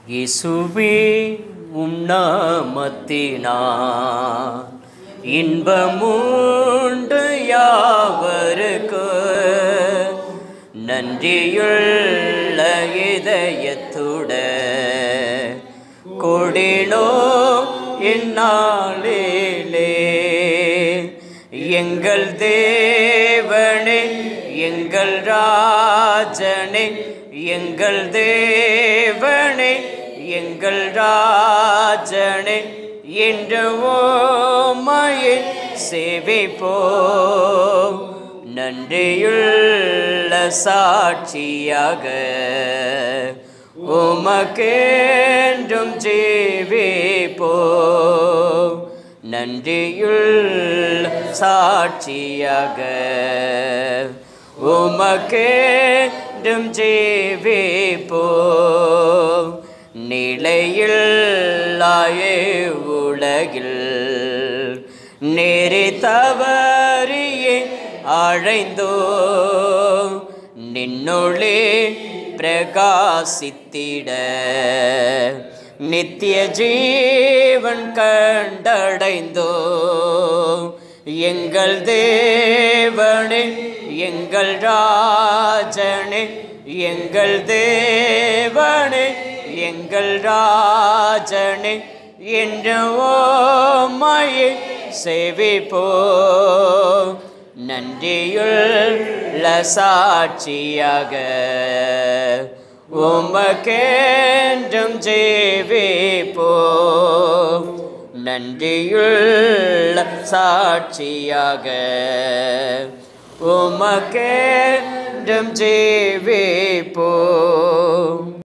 இயேசுவே உம் நாமத்தினால் இன்பமுண்டு யாவருக்கு நன்றியுள்ள இதயத்துட கொடினோ இந்நாளிலே எங்கள் தேவனே எங்கள் ராஜனே எங்கள் தேவனே எங்கள் ராஜனே என்று ஓமையை சேவிப்போ நன்றியுள்ள சாட்சியாக உமக்கென்றும் ஜீவிப்போ நன்றியுள்ள சாட்சியாக உமக்கென்றும் ஜீவிப்போ நிலையில்லாயே உலகில் நெறி தவறியே அழைந்தோ நின்னொளே பிரகாசித்திட நித்திய ஜீவன் கண்டடைந்தோ எங்கள் தேவனே எங்கள் ராஜனே எங்கள் தேவனே எங்கள் ராஜனே என்ற ஓமையை சேவிப்போ நன்றியுள்ள சாட்சியாக உமக்கென்றும் ஜீவிப்போ நன்றியுள்ள சாட்சியாக உமக்கென்றும் ஜீவிப்போ